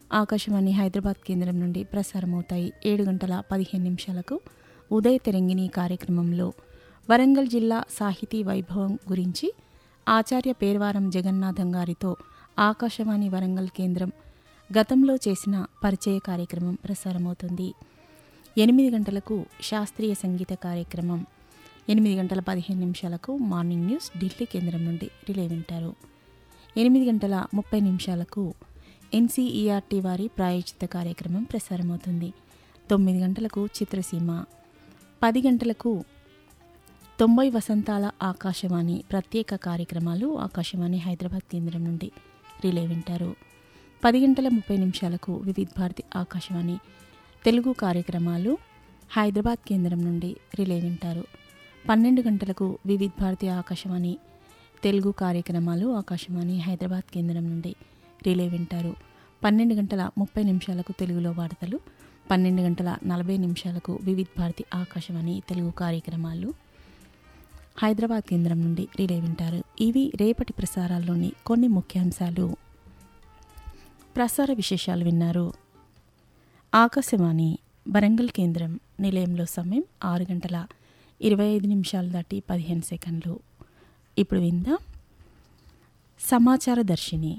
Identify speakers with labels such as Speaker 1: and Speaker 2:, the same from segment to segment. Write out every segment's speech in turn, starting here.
Speaker 1: ఆకాశవాణి హైదరాబాద్ కేంద్రం నుండి ప్రసారమవుతాయి ఏడు గంటల పదిహేను నిమిషాలకు ఉదయ తెరంగిణి కార్యక్రమంలో వరంగల్ జిల్లా సాహితీ వైభవం గురించి ఆచార్య పేర్వారం జగన్నాథం గారితో ఆకాశవాణి వరంగల్ కేంద్రం గతంలో చేసిన పరిచయ కార్యక్రమం ప్రసారమవుతుంది ఎనిమిది గంటలకు శాస్త్రీయ సంగీత కార్యక్రమం ఎనిమిది గంటల పదిహేను నిమిషాలకు మార్నింగ్ న్యూస్ ఢిల్లీ కేంద్రం నుండి రిలే వింటారు ఎనిమిది గంటల ముప్పై నిమిషాలకు ఎన్సీఈఆర్టీ వారి ప్రాయోజిత కార్యక్రమం ప్రసారమవుతుంది తొమ్మిది గంటలకు చిత్రసీమ పది గంటలకు తొంభై వసంతాల ఆకాశవాణి ప్రత్యేక కార్యక్రమాలు ఆకాశవాణి హైదరాబాద్ కేంద్రం నుండి రిలే వింటారు పది గంటల ముప్పై నిమిషాలకు వివిధ భారతి ఆకాశవాణి తెలుగు కార్యక్రమాలు హైదరాబాద్ కేంద్రం నుండి రిలే వింటారు పన్నెండు గంటలకు వివిధ భారతి ఆకాశవాణి తెలుగు కార్యక్రమాలు ఆకాశవాణి హైదరాబాద్ కేంద్రం నుండి రిలే వింటారు పన్నెండు గంటల ముప్పై నిమిషాలకు తెలుగులో వార్తలు పన్నెండు గంటల నలభై నిమిషాలకు వివిధ భారతి ఆకాశవాణి తెలుగు కార్యక్రమాలు హైదరాబాద్ కేంద్రం నుండి రిలే వింటారు ఇవి రేపటి ప్రసారాల్లోని కొన్ని ముఖ్యాంశాలు ప్రసార విశేషాలు విన్నారు ఆకాశవాణి వరంగల్ కేంద్రం నిలయంలో సమయం ఆరు గంటల ఇరవై ఐదు నిమిషాలు దాటి పదిహేను సెకండ్లు ఇప్పుడు విందాం సమాచార దర్శిని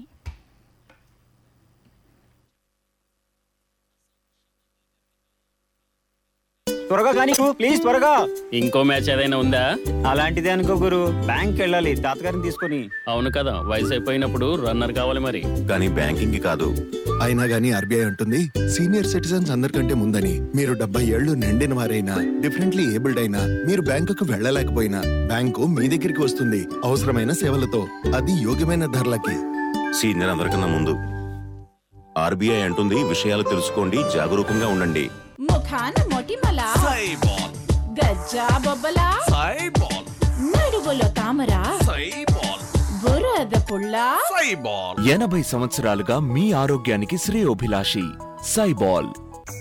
Speaker 2: త్వరగా కానీ ప్లీజ్ త్వరగా
Speaker 3: ఇంకో మ్యాచ్ ఏదైనా ఉందా
Speaker 2: అలాంటిదే అనుకో గురు బ్యాంక్ వెళ్ళాలి తాతగారిని తీసుకొని
Speaker 3: అవును కదా వయసు అయిపోయినప్పుడు రన్నర్ కావాలి మరి
Speaker 4: కానీ బ్యాంకింగ్ కాదు
Speaker 5: అయినా గానీ ఆర్బీఐ ఉంటుంది సీనియర్ సిటిజన్స్ అందరికంటే ముందని మీరు డెబ్బై ఏళ్లు నిండిన వారైనా డిఫరెంట్లీ ఏబుల్డ్ అయినా మీరు బ్యాంకుకు వెళ్ళలేకపోయినా బ్యాంకు మీ దగ్గరికి వస్తుంది అవసరమైన సేవలతో అది యోగ్యమైన ధరలకి
Speaker 4: సీనియర్ అందరికన్నా ముందు ఆర్బీఐ అంటుంది విషయాలు తెలుసుకోండి జాగరూకంగా ఉండండి
Speaker 6: ముఖాన మొటిమల గజ్జా బొబ్బల నడువులో తామర బురద పుల్ల
Speaker 7: ఎనభై సంవత్సరాలుగా మీ ఆరోగ్యానికి శ్రేయోభిలాషి సైబాల్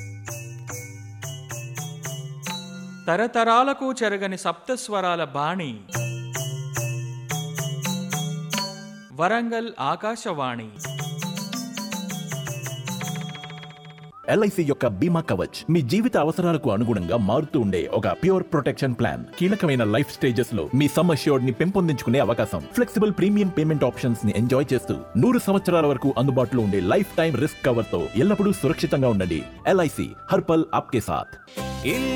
Speaker 8: తరతరాలకు చెరగని సప్తస్వరాల బాణి వరంగల్ ఆకాశవాణి
Speaker 9: ఎల్ఐసి యొక్క బీమా కవచ్ మీ జీవిత అవసరాలకు అనుగుణంగా మారుతూ ఉండే ఒక ప్యూర్ ప్రొటెక్షన్ ప్లాన్ కీలకమైన లైఫ్ స్టేజెస్ లో మీ సమ్ అష్యూర్డ్ ని పెంపొందించుకునే అవకాశం ఫ్లెక్సిబుల్ ప్రీమియం పేమెంట్ ఆప్షన్స్ ని ఎంజాయ్ చేస్తూ నూరు సంవత్సరాల వరకు అందుబాటులో ఉండే లైఫ్ టైం రిస్క్ కవర్ తో ఎల్లప్పుడూ సురక్షితంగా ఉండండి ఎల్ఐసి హర్పల్ ఆప్కే సాథ్